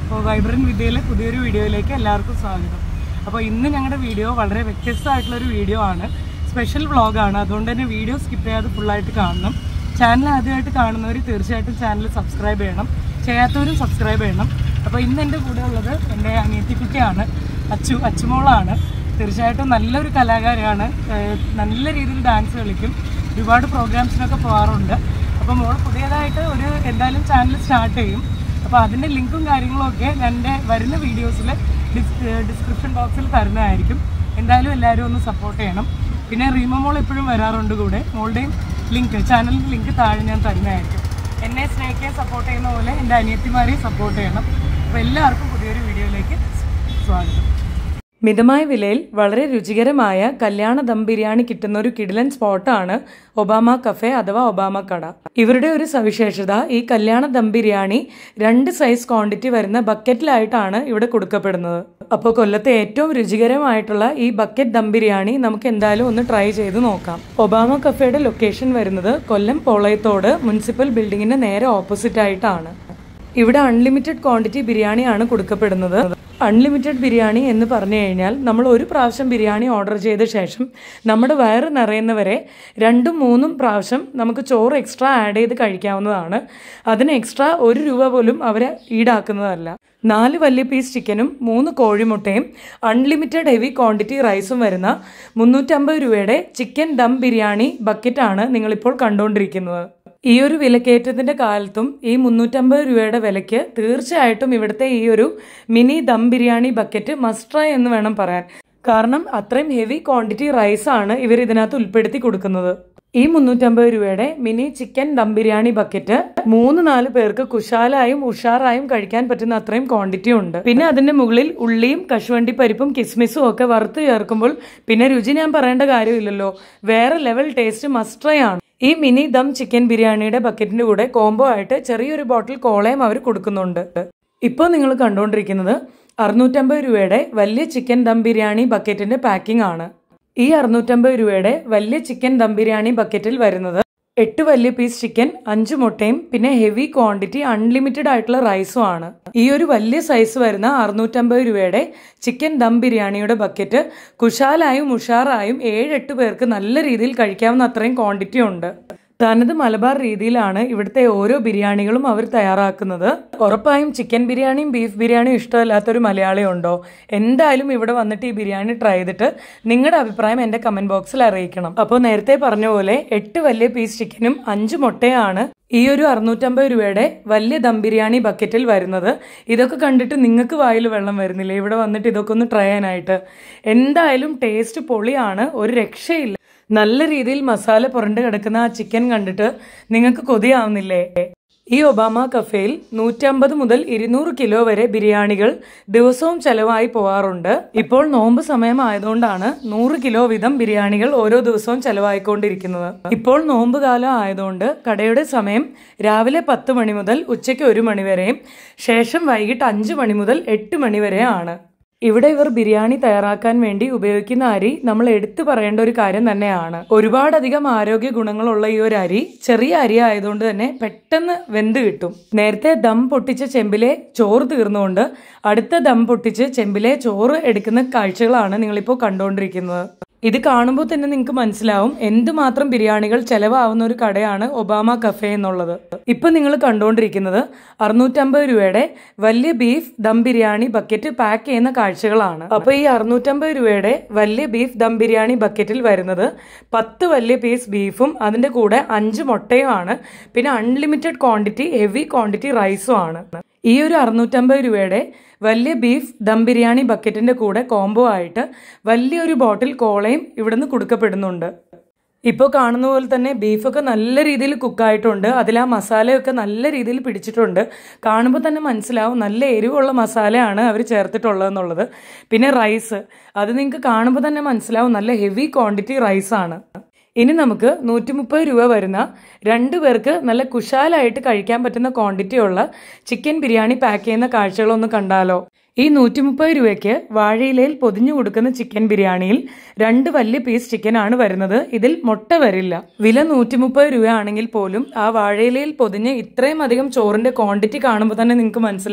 അപ്പോൾ വൈബ്രൻറ്റ് വിദ്യയിലെ പുതിയൊരു വീഡിയോയിലേക്ക് എല്ലാവർക്കും സ്വാഗതം അപ്പോൾ ഇന്ന് ഞങ്ങളുടെ വീഡിയോ വളരെ വ്യത്യസ്തമായിട്ടുള്ളൊരു വീഡിയോ ആണ് സ്പെഷ്യൽ വ്ളോഗാണ് അതുകൊണ്ട് തന്നെ വീഡിയോ സ്കിപ്പ് ചെയ്യാതെ ഫുള്ളായിട്ട് കാണണം ചാനൽ ആദ്യമായിട്ട് കാണുന്നവർ തീർച്ചയായിട്ടും ചാനൽ സബ്സ്ക്രൈബ് ചെയ്യണം ചെയ്യാത്തവരും സബ്സ്ക്രൈബ് ചെയ്യണം അപ്പോൾ ഇന്ന് എൻ്റെ കൂടെ ഉള്ളത് എൻ്റെ അനിയത്തിക്കുട്ടിയാണ് അച്ചു അച്ചുമോളാണ് തീർച്ചയായിട്ടും നല്ലൊരു കലാകാരിയാണ് ഏഹ് നല്ല രീതിയിൽ ഡാൻസ് കളിക്കും ഒരുപാട് പ്രോഗ്രാംസിനൊക്കെ പോകാറുണ്ട് അപ്പോൾ മോൾ പുതിയതായിട്ട് ഒരു എന്തായാലും ചാനൽ സ്റ്റാർട്ട് ചെയ്യും അപ്പോൾ അതിൻ്റെ ലിങ്കും കാര്യങ്ങളും ഒക്കെ എൻ്റെ വരുന്ന വീഡിയോസിൽ ഡിസ്ക്രിപ്ഷൻ ബോക്സിൽ തരുന്നതായിരിക്കും എന്തായാലും എല്ലാവരും ഒന്ന് സപ്പോർട്ട് ചെയ്യണം പിന്നെ റീമ മോൾ എപ്പോഴും വരാറുണ്ട് കൂടെ മോളുടെയും ലിങ്ക് ചാനലിൻ്റെ ലിങ്ക് താഴെ ഞാൻ തരുന്നതായിരിക്കും എന്നെ സ്നേഹിക്കാൻ സപ്പോർട്ട് ചെയ്യുന്ന പോലെ എൻ്റെ അനിയത്തിമാരെയും സപ്പോർട്ട് ചെയ്യണം അപ്പോൾ എല്ലാവർക്കും പുതിയൊരു വീഡിയോയിലേക്ക് സ്വാഗതം മിതമായ വിലയിൽ വളരെ രുചികരമായ കല്യാണ ദം ബിരിയാണി കിട്ടുന്ന ഒരു കിടിലൻ സ്പോട്ടാണ് ഒബാമ കഫേ അഥവാ ഒബാമ കട ഇവരുടെ ഒരു സവിശേഷത ഈ കല്യാണ ദം ബിരിയാണി രണ്ട് സൈസ് ക്വാണ്ടിറ്റി വരുന്ന ബക്കറ്റിലായിട്ടാണ് ഇവിടെ കൊടുക്കപ്പെടുന്നത് അപ്പോൾ കൊല്ലത്തെ ഏറ്റവും രുചികരമായിട്ടുള്ള ഈ ബക്കറ്റ് ദം ബിരിയാണി നമുക്ക് എന്തായാലും ഒന്ന് ട്രൈ ചെയ്ത് നോക്കാം ഒബാമ കഫേയുടെ ലൊക്കേഷൻ വരുന്നത് കൊല്ലം പോളയത്തോട് മുനിസിപ്പൽ ബിൽഡിങ്ങിന് നേരെ ഓപ്പോസിറ്റ് ആയിട്ടാണ് ഇവിടെ അൺലിമിറ്റഡ് ക്വാണ്ടിറ്റി ബിരിയാണിയാണ് കൊടുക്കപ്പെടുന്നത് അൺലിമിറ്റഡ് ബിരിയാണി എന്ന് പറഞ്ഞു കഴിഞ്ഞാൽ നമ്മൾ ഒരു പ്രാവശ്യം ബിരിയാണി ഓർഡർ ചെയ്ത ശേഷം നമ്മുടെ വയറ് നിറയുന്നവരെ രണ്ടും മൂന്നും പ്രാവശ്യം നമുക്ക് ചോറ് എക്സ്ട്രാ ആഡ് ചെയ്ത് കഴിക്കാവുന്നതാണ് അതിന് എക്സ്ട്രാ ഒരു രൂപ പോലും അവർ ഈടാക്കുന്നതല്ല നാല് വലിയ പീസ് ചിക്കനും മൂന്ന് കോഴിമുട്ടയും അൺലിമിറ്റഡ് ഹെവി ക്വാണ്ടിറ്റി റൈസും വരുന്ന മുന്നൂറ്റമ്പത് രൂപയുടെ ചിക്കൻ ദം ബിരിയാണി ബക്കറ്റാണ് നിങ്ങളിപ്പോൾ കണ്ടുകൊണ്ടിരിക്കുന്നത് ഈ ഒരു വിലക്കയറ്റത്തിന്റെ കാലത്തും ഈ മുന്നൂറ്റമ്പത് രൂപയുടെ വിലയ്ക്ക് തീർച്ചയായിട്ടും ഇവിടുത്തെ ഈ ഒരു mini dum biryani bucket must try എന്ന് വേണം പറയാൻ കാരണം അത്രയും ഹെവി ക്വാണ്ടിറ്റി റൈസ് ആണ് ഇവർ ഇതിനകത്ത് ഉൾപ്പെടുത്തി കൊടുക്കുന്നത് ഈ മുന്നൂറ്റമ്പത് രൂപയുടെ mini chicken dum biryani bucket മൂന്ന് നാല് പേർക്ക് കുശാലായും ഉഷാറായും കഴിക്കാൻ പറ്റുന്ന അത്രയും ക്വാണ്ടിറ്റി ഉണ്ട് പിന്നെ അതിന്റെ മുകളിൽ ഉള്ളിയും കശുവണ്ടി പരിപ്പും കിസ്മിസും ഒക്കെ വറുത്ത് ചേർക്കുമ്പോൾ പിന്നെ രുചി ഞാൻ പറയേണ്ട കാര്യമില്ലല്ലോ വേറെ ലെവൽ ടേസ്റ്റ് മസ്റ്റ് ട്രൈ ആണ് ഈ മിനി ദം ചിക്കൻ ബിരിയാണിയുടെ ബക്കറ്റിന്റെ കൂടെ കോംബോ ആയിട്ട് ചെറിയൊരു ബോട്ടിൽ കോളയും അവർ കൊടുക്കുന്നുണ്ട് ഇപ്പോൾ നിങ്ങൾ കണ്ടുകൊണ്ടിരിക്കുന്നത് അറുന്നൂറ്റമ്പത് രൂപയുടെ വലിയ ചിക്കൻ ദം ബിരിയാണി ബക്കറ്റിന്റെ പാക്കിംഗ് ആണ് ഈ അറുന്നൂറ്റമ്പത് രൂപയുടെ വലിയ ചിക്കൻ ദം ബിരിയാണി ബക്കറ്റിൽ വരുന്നത് എട്ട് വലിയ പീസ് ചിക്കൻ അഞ്ച് മുട്ടയും പിന്നെ ഹെവി ക്വാണ്ടിറ്റി അൺലിമിറ്റഡ് ആയിട്ടുള്ള റൈസും ആണ് ഈ ഒരു വലിയ സൈസ് വരുന്ന അറുന്നൂറ്റമ്പത് രൂപയുടെ ചിക്കൻ ദം ബിരിയാണിയുടെ ബക്കറ്റ് കുശാലായും ഉഷാറായും ഏഴെട്ട് പേർക്ക് നല്ല രീതിയിൽ കഴിക്കാവുന്ന അത്രയും ക്വാണ്ടിറ്റി ഉണ്ട് തനത് മലബാർ രീതിയിലാണ് ഇവിടുത്തെ ഓരോ ബിരിയാണികളും അവർ തയ്യാറാക്കുന്നത് ഉറപ്പായും ചിക്കൻ ബിരിയാണിയും ബീഫ് ബിരിയാണിയും ഇഷ്ടമല്ലാത്തൊരു മലയാളി ഉണ്ടോ എന്തായാലും ഇവിടെ വന്നിട്ട് ഈ ബിരിയാണി ട്രൈ ചെയ്തിട്ട് നിങ്ങളുടെ അഭിപ്രായം എൻ്റെ കമന്റ് ബോക്സിൽ അറിയിക്കണം അപ്പോൾ നേരത്തെ പറഞ്ഞ പോലെ എട്ട് വലിയ പീസ് ചിക്കനും അഞ്ച് മുട്ടയാണ് ഈ ഒരു അറുന്നൂറ്റമ്പത് രൂപയുടെ വലിയ ദം ബിരിയാണി ബക്കറ്റിൽ വരുന്നത് ഇതൊക്കെ കണ്ടിട്ട് നിങ്ങൾക്ക് വായിൽ വെള്ളം വരുന്നില്ല ഇവിടെ വന്നിട്ട് ഇതൊക്കെ ഒന്ന് ട്രൈ ചെയ്യാനായിട്ട് എന്തായാലും ടേസ്റ്റ് പൊളിയാണ് ഒരു രക്ഷയില്ല നല്ല രീതിയിൽ മസാല പുരണ്ട് കിടക്കുന്ന ആ ചിക്കൻ കണ്ടിട്ട് നിങ്ങൾക്ക് കൊതിയാവുന്നില്ലേ ഈ ഒബാമ കഫേയിൽ നൂറ്റമ്പത് മുതൽ ഇരുന്നൂറ് കിലോ വരെ ബിരിയാണികൾ ദിവസവും ചെലവായി പോവാറുണ്ട് ഇപ്പോൾ നോമ്പ് സമയമായതുകൊണ്ടാണ് നൂറ് കിലോ വീതം ബിരിയാണികൾ ഓരോ ദിവസവും ചെലവായിക്കൊണ്ടിരിക്കുന്നത് ഇപ്പോൾ നോമ്പ് കാലം ആയതുകൊണ്ട് കടയുടെ സമയം രാവിലെ പത്ത് മണി മുതൽ ഉച്ചയ്ക്ക് ഒരു മണി വരെയും ശേഷം വൈകിട്ട് അഞ്ച് മണി മുതൽ എട്ട് മണി വരെയാണ് ഇവിടെ ഇവർ ബിരിയാണി തയ്യാറാക്കാൻ വേണ്ടി ഉപയോഗിക്കുന്ന അരി നമ്മൾ എടുത്തു പറയേണ്ട ഒരു കാര്യം തന്നെയാണ് ഒരുപാടധികം ആരോഗ്യ ഗുണങ്ങളുള്ള ഈ ഒരു അരി ചെറിയ അരി ആയതുകൊണ്ട് തന്നെ പെട്ടെന്ന് വെന്ത് കിട്ടും നേരത്തെ ദം പൊട്ടിച്ച ചെമ്പിലെ ചോറ് തീർന്നുകൊണ്ട് അടുത്ത ദം പൊട്ടിച്ച് ചെമ്പിലെ ചോറ് എടുക്കുന്ന കാഴ്ചകളാണ് നിങ്ങളിപ്പോൾ കണ്ടുകൊണ്ടിരിക്കുന്നത് ഇത് കാണുമ്പോൾ തന്നെ നിങ്ങൾക്ക് മനസ്സിലാവും എന്തുമാത്രം ബിരിയാണികൾ ചെലവാവുന്ന ഒരു കടയാണ് ഒബാമ കഫേ എന്നുള്ളത് ഇപ്പൊ നിങ്ങൾ കണ്ടുകൊണ്ടിരിക്കുന്നത് അറുന്നൂറ്റമ്പത് രൂപയുടെ വലിയ beef dum biryani bucket pack ചെയ്യുന്ന കാഴ്ചകളാണ് അപ്പൊ ഈ അറുന്നൂറ്റമ്പത് രൂപയുടെ വലിയ ബീഫ് ദം ബിരിയാണി ബക്കറ്റിൽ വരുന്നത് പത്ത് വലിയ പീസ് ബീഫും അതിന്റെ കൂടെ അഞ്ച് മുട്ടയുമാണ് പിന്നെ അൺലിമിറ്റഡ് ക്വാണ്ടിറ്റി ഹെവി ക്വാണ്ടിറ്റി റൈസും ആണ് ഈ ഒരു അറുന്നൂറ്റമ്പത് രൂപയുടെ വലിയ ബീഫ് ദം ബിരിയാണി ബക്കറ്റിന്റെ കൂടെ കോംബോ ആയിട്ട് വലിയൊരു ബോട്ടിൽ കോളയും ഇവിടുന്ന് കൊടുക്കപ്പെടുന്നുണ്ട് ഇപ്പോൾ കാണുന്ന പോലെ തന്നെ ബീഫൊക്കെ നല്ല രീതിയിൽ കുക്കായിട്ടുണ്ട് അതിൽ ആ മസാലയൊക്കെ നല്ല രീതിയിൽ പിടിച്ചിട്ടുണ്ട് കാണുമ്പോൾ തന്നെ മനസ്സിലാവും നല്ല എരിവുള്ള മസാലയാണ് അവർ ചേർത്തിട്ടുള്ളതെന്നുള്ളത് പിന്നെ റൈസ് അത് നിങ്ങൾക്ക് കാണുമ്പോൾ തന്നെ മനസ്സിലാവും നല്ല ഹെവി ക്വാണ്ടിറ്റി റൈസാണ് ഇനി നമുക്ക് നൂറ്റി മുപ്പത് രൂപ വരുന്ന രണ്ടു പേർക്ക് നല്ല കുശാലായിട്ട് കഴിക്കാൻ പറ്റുന്ന ക്വാണ്ടിറ്റി ഉള്ള ചിക്കൻ ബിരിയാണി പാക്ക് ചെയ്യുന്ന കാഴ്ചകളൊന്ന് കണ്ടാലോ ഈ നൂറ്റി മുപ്പത് രൂപയ്ക്ക് വാഴയിലയിൽ പൊതിഞ്ഞു കൊടുക്കുന്ന ചിക്കൻ ബിരിയാണിയിൽ രണ്ട് വലിയ പീസ് ചിക്കനാണ് വരുന്നത് ഇതിൽ മുട്ട വരില്ല വില നൂറ്റി മുപ്പത് രൂപയാണെങ്കിൽ പോലും ആ വാഴയിലയിൽ പൊതിഞ്ഞ് ഇത്രയും അധികം ചോറിന്റെ ക്വാണ്ടിറ്റി കാണുമ്പോൾ തന്നെ നിങ്ങൾക്ക് മനസ്സിലാവും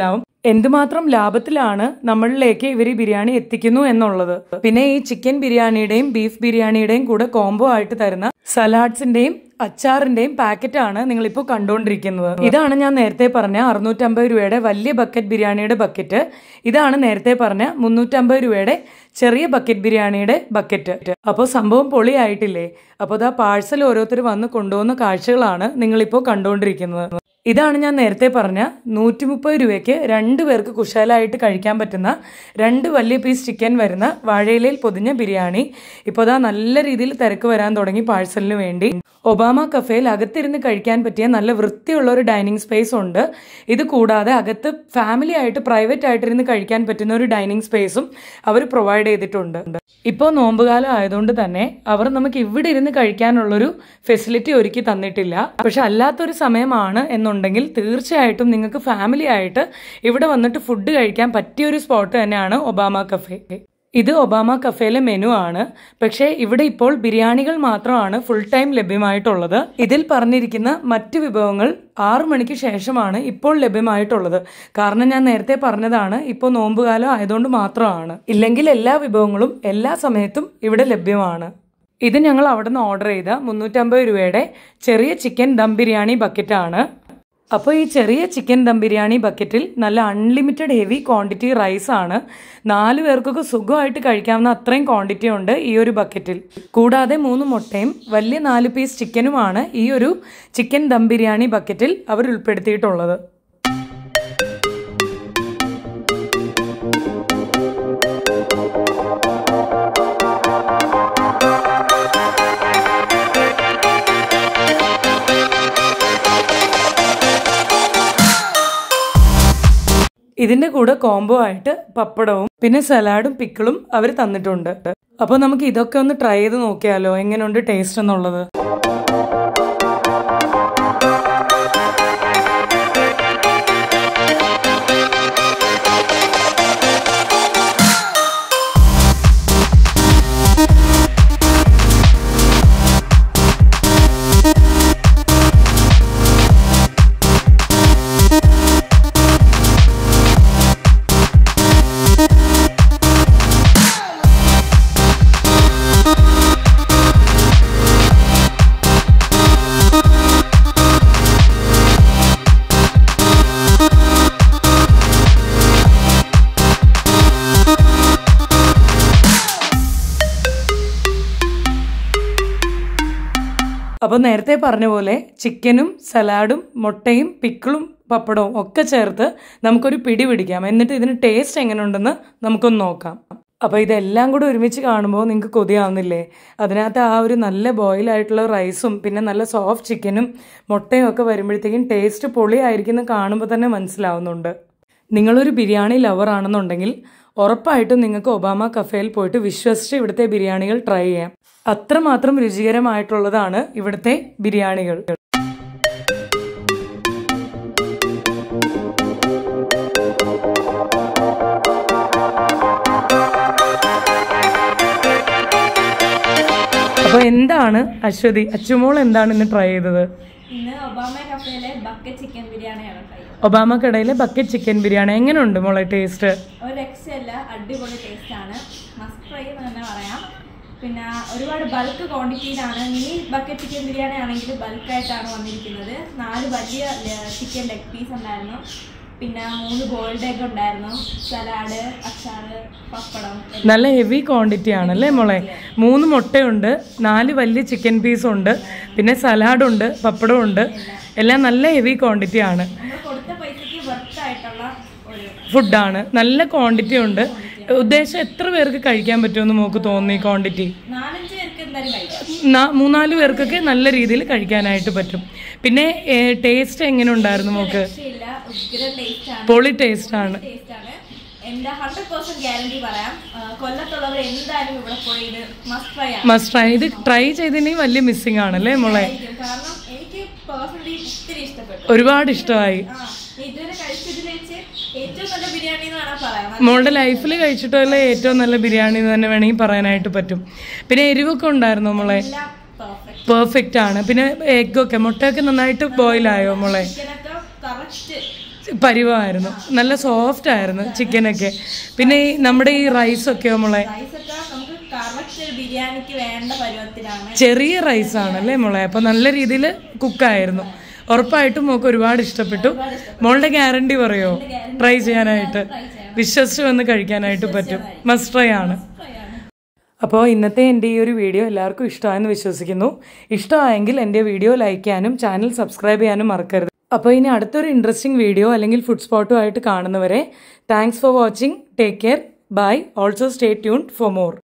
എന്തുമാത്രം ലാഭത്തിലാണ് നമ്മളിലേക്ക് ഇവർ ഈ ബിരിയാണി എത്തിക്കുന്നു എന്നുള്ളത് പിന്നെ ഈ ചിക്കൻ ബിരിയാണിയുടെയും ബീഫ് ബിരിയാണിയുടെയും കൂടെ കോംബോ ആയിട്ട് തരുന്ന സലാഡ്സിന്റെയും അച്ചാറിന്റെയും പാക്കറ്റാണ് നിങ്ങളിപ്പോൾ കണ്ടുകൊണ്ടിരിക്കുന്നത് ഇതാണ് ഞാൻ നേരത്തെ പറഞ്ഞ അറുന്നൂറ്റമ്പത് രൂപയുടെ വലിയ ബക്കറ്റ് ബിരിയാണിയുടെ ബക്കറ്റ് ഇതാണ് നേരത്തെ പറഞ്ഞ മുന്നൂറ്റമ്പത് രൂപയുടെ ചെറിയ ബക്കറ്റ് ബിരിയാണിയുടെ ബക്കറ്റ് അപ്പോൾ സംഭവം പൊളിയായിട്ടില്ലേ അപ്പോൾ അതാ പാഴ്സൽ ഓരോരുത്തർ വന്ന് കൊണ്ടുപോകുന്ന കാഴ്ചകളാണ് നിങ്ങളിപ്പോൾ കണ്ടുകൊണ്ടിരിക്കുന്നത് ഇതാണ് ഞാൻ നേരത്തെ പറഞ്ഞ നൂറ്റി മുപ്പത് രൂപയ്ക്ക് രണ്ട് പേർക്ക് കുശാലായിട്ട് കഴിക്കാൻ പറ്റുന്ന രണ്ട് വലിയ പീസ് ചിക്കൻ വരുന്ന വാഴയിലയിൽ പൊതിഞ്ഞ ബിരിയാണി ഇപ്പോൾ അതാ നല്ല രീതിയിൽ തിരക്ക് വരാൻ തുടങ്ങി പാഴ്സലിന് വേണ്ടി ഒബാമ കഫേയിൽ അകത്തിരുന്ന് കഴിക്കാൻ പറ്റിയ നല്ല വൃത്തിയുള്ള ഒരു ഡൈനിങ് സ്പേസ് ഉണ്ട് ഇത് കൂടാതെ അകത്ത് ഫാമിലി ആയിട്ട് പ്രൈവറ്റ് ആയിട്ടിരുന്ന് കഴിക്കാൻ പറ്റുന്ന ഒരു ഡൈനിങ് സ്പേസും അവർ പ്രൊവൈഡ് ചെയ്തിട്ടുണ്ട് ഇപ്പോൾ നോമ്പുകാലം ആയതുകൊണ്ട് തന്നെ അവർ നമുക്ക് ഇവിടെ ഇരുന്ന് കഴിക്കാനുള്ളൊരു ഫെസിലിറ്റി ഒരുക്കി തന്നിട്ടില്ല പക്ഷെ അല്ലാത്തൊരു സമയമാണ് എന്നുണ്ടെങ്കിൽ തീർച്ചയായിട്ടും നിങ്ങൾക്ക് ഫാമിലി ആയിട്ട് ഇവിടെ വന്നിട്ട് ഫുഡ് കഴിക്കാൻ പറ്റിയ ഒരു സ്പോട്ട് തന്നെയാണ് ഒബാമ കഫേ ഇത് ഒബാമ കഫേയിലെ മെനു ആണ് പക്ഷേ ഇവിടെ ഇപ്പോൾ ബിരിയാണികൾ മാത്രമാണ് ഫുൾ ടൈം ലഭ്യമായിട്ടുള്ളത് ഇതിൽ പറഞ്ഞിരിക്കുന്ന മറ്റ് വിഭവങ്ങൾ ആറു മണിക്ക് ശേഷമാണ് ഇപ്പോൾ ലഭ്യമായിട്ടുള്ളത് കാരണം ഞാൻ നേരത്തെ പറഞ്ഞതാണ് ഇപ്പോൾ നോമ്പുകാലം ആയതുകൊണ്ട് മാത്രമാണ് ഇല്ലെങ്കിൽ എല്ലാ വിഭവങ്ങളും എല്ലാ സമയത്തും ഇവിടെ ലഭ്യമാണ് ഇത് ഞങ്ങൾ അവിടെ നിന്ന് ഓർഡർ ചെയ്ത മുന്നൂറ്റമ്പത് രൂപയുടെ ചെറിയ ചിക്കൻ ദം ബിരിയാണി ബക്കറ്റാണ് അപ്പോൾ ഈ ചെറിയ ചിക്കൻ ദം ബിരിയാണി ബക്കറ്റിൽ നല്ല അൺലിമിറ്റഡ് ഹെവി ക്വാണ്ടിറ്റി റൈസ് ആണ് നാല് പേർക്കൊക്കെ സുഖമായിട്ട് കഴിക്കാവുന്ന അത്രയും ക്വാണ്ടിറ്റി ഉണ്ട് ഈ ഒരു ബക്കറ്റിൽ കൂടാതെ മൂന്ന് മുട്ടയും വലിയ നാല് പീസ് ചിക്കനുമാണ് ഈ ഒരു ചിക്കൻ ദം ബിരിയാണി ബക്കറ്റിൽ അവർ ഉൾപ്പെടുത്തിയിട്ടുള്ളത് ഇതിന്റെ കൂടെ കോംബോ ആയിട്ട് പപ്പടവും പിന്നെ സലാഡും പിക്കിളും അവർ തന്നിട്ടുണ്ട് അപ്പോൾ നമുക്ക് ഇതൊക്കെ ഒന്ന് ട്രൈ ചെയ്ത് നോക്കിയാലോ എങ്ങനെയുണ്ട് ടേസ്റ്റ് എന്നുള്ളത് അപ്പോൾ നേരത്തെ പറഞ്ഞ പോലെ ചിക്കനും സലാഡും മുട്ടയും പിക്കിളും പപ്പടവും ഒക്കെ ചേർത്ത് നമുക്കൊരു പിടി പിടിക്കാം എന്നിട്ട് ഇതിന് ടേസ്റ്റ് എങ്ങനെയുണ്ടെന്ന് നമുക്കൊന്ന് നോക്കാം അപ്പോൾ ഇതെല്ലാം കൂടെ ഒരുമിച്ച് കാണുമ്പോൾ നിങ്ങൾക്ക് കൊതിയാവുന്നില്ലേ അതിനകത്ത് ആ ഒരു നല്ല ബോയിൽ ആയിട്ടുള്ള റൈസും പിന്നെ നല്ല സോഫ്റ്റ് ചിക്കനും മുട്ടയും ഒക്കെ വരുമ്പോഴത്തേക്കും ടേസ്റ്റ് പൊളിയായിരിക്കും എന്ന് കാണുമ്പോൾ തന്നെ മനസ്സിലാവുന്നുണ്ട് നിങ്ങളൊരു ബിരിയാണി ലവർ ആണെന്നുണ്ടെങ്കിൽ ഉറപ്പായിട്ടും നിങ്ങൾക്ക് ഒബാമ കഫേയിൽ പോയിട്ട് വിശ്വസിച്ച് ഇവിടുത്തെ ബിരിയാണികൾ ട്രൈ ചെയ്യാം അത്രമാത്രം രുചികരമായിട്ടുള്ളതാണ് ഇവിടുത്തെ ബിരിയാണികൾ അപ്പോൾ എന്താണ് അശ്വതി അച്ചുമോൾ എന്താണ് ഇന്ന് ട്രൈ ചെയ്തത് ഇന്ന് ഒബാമ കഫേയിലെ ബക്കറ്റ് ചിക്കൻ ബിരിയാണിയാണ് ട്രൈ ചെയ്തത് ഒബാമ കടയിലെ ബക്കറ്റ് ചിക്കൻ ബിരിയാണി എങ്ങനെയുണ്ട് മോളെ ടേസ്റ്റ് ഒരു രക്ഷയല്ല അടിപൊളി ടേസ്റ്റ് ആണ് മസ്റ്റ് ട്രൈ എന്ന് തന്നെ പറയാം പിന്നെ ഒരുപാട് ബൾക്ക് ക്വാണ്ടിറ്റിയിലാണ് മിനി ബക്കറ്റ് ചിക്കൻ ബിരിയാണി ആണെങ്കിൽ ബൾക്കായിട്ടാണ് വന്നിരിക്കുന്നത് നാല് വലിയ ചിക്കൻ ലെഗ് പീസ് ഉണ്ടായിരുന്നു പിന്നെ മൂന്ന് ബോയിൽഡ് എഗ് ഉണ്ടായിരുന്നു സലാഡ് അച്ചാറ് പപ്പടം നല്ല ഹെവി ക്വാണ്ടിറ്റി ആണല്ലേ മോളെ മൂന്ന് മുട്ടയുണ്ട് നാല് വലിയ ചിക്കൻ പീസ് ഉണ്ട് പിന്നെ സലാഡുണ്ട് പപ്പടമുണ്ട് എല്ലാം നല്ല ഹെവി ക്വാണ്ടിറ്റി ആണ് നമ്മൾ കൊടുത്ത പൈസക്ക് വർത്ത് ആയിട്ടുള്ള ഒരു ഫുഡാണ് നല്ല ക്വാണ്ടിറ്റി ഉണ്ട് ഉദ്ദേശം എത്ര പേർക്ക് കഴിക്കാൻ പറ്റുമെന്ന് നമുക്ക് തോന്നി ക്വാണ്ടിറ്റി നാലഞ്ച് പേർക്ക് എന്തായാലും കഴിക്കാം മൂന്നാല് പേർക്കൊക്കെ നല്ല രീതിയിൽ കഴിക്കാനായിട്ട് പറ്റും പിന്നെ ടേസ്റ്റ് എങ്ങനെ ഉണ്ടായിരുന്നു മോക്ക് രക്ഷയില്ല ഉഗ്ര ടേസ്റ്റ് ആണ് പൊളി ടേസ്റ്റ് ആണ് ടേസ്റ്റ് ആണ് എന്റെ ഹൺഡ്രഡ് പെർസെന്റ് ഗ്യാരണ്ടി പറയാം ആ, കൊല്ലത്തുള്ളവർ എന്തായാലും ഇവിടെ പോയി ഇത് മസ്റ്റ് ട്രൈ ആണ് മസ്റ്റ് ട്രൈ ഇത് ട്രൈ ചെയ്തതിന് വലിയ മിസ്സിംഗ് ആണല്ലേ മോളെ ആയിരിക്കും. കാരണം എനിക്ക് പേഴ്സണലി ഒത്തിരി ഇഷ്ടപ്പെട്ടു ഒരുപാട് ഇഷ്ടമായി ആ ഇതുവരെ കഴിച്ചതിൽ വെച്ച് ഏറ്റവും നല്ല ബിരിയാണി എന്ന് വേണം പറയാം മോളുടെ ലൈഫിൽ കഴിച്ചിട്ടുള്ള ഏറ്റവും നല്ല ബിരിയാണി എന്ന് തന്നെ വേണമെങ്കിൽ പറയാനായിട്ട് പറ്റും പിന്നെ എരിവൊക്കെ ഉണ്ടായിരുന്നു മോളെ എല്ലാം പെർഫെക്റ്റ് പെർഫെക്റ്റ് ആണ് പിന്നെ എഗ്ഗൊക്കെ മുട്ടയൊക്കെ നന്നായിട്ട് ബോയിൽ ആയോ മോളെ ചിക്കനൊക്കെ കറക്റ്റ് പരിവമായിരുന്നു നല്ല സോഫ്റ്റ് ആയിരുന്നു ചിക്കനൊക്കെ പിന്നെ ഈ നമ്മുടെ ഈ റൈസൊക്കെ നമ്മളെ റൈസൊക്കെ നമുക്ക് കറക്റ്റ് ബിരിയാണിക്ക് വേണ്ട പരുവത്തിലാണ് ചെറിയ റൈസാണ് അല്ലേ മോളെ അപ്പോൾ നല്ല രീതിയിൽ കുക്കായിരുന്നു ഉറപ്പായിട്ടും മോൾക്ക് ഒരുപാട് ഇഷ്ടപ്പെട്ടു മോളുടെ ഗ്യാരണ്ടി പറയോ ട്രൈ ചെയ്യാനായിട്ട് വിശ്വസിച്ച് വന്ന് കഴിക്കാനായിട്ട് പറ്റും മസ്റ്റ് ട്രൈ ആണ് അപ്പോൾ ഇന്നത്തെ എൻ്റെ ഈ ഒരു വീഡിയോ എല്ലാവർക്കും ഇഷ്ടമായെന്ന് വിശ്വസിക്കുന്നു ഇഷ്ടമായെങ്കിൽ എൻ്റെ വീഡിയോ ലൈക്ക് ചെയ്യാനും ചാനൽ സബ്സ്ക്രൈബ് ചെയ്യാനും മറക്കരുത് അപ്പോൾ ഇനി അടുത്തൊരു ഇൻട്രസ്റ്റിംഗ് വീഡിയോ അല്ലെങ്കിൽ ഫുഡ് സ്പോട്ടും ആയിട്ട് കാണുന്നവരെ thanks for watching take care bye also stay tuned for more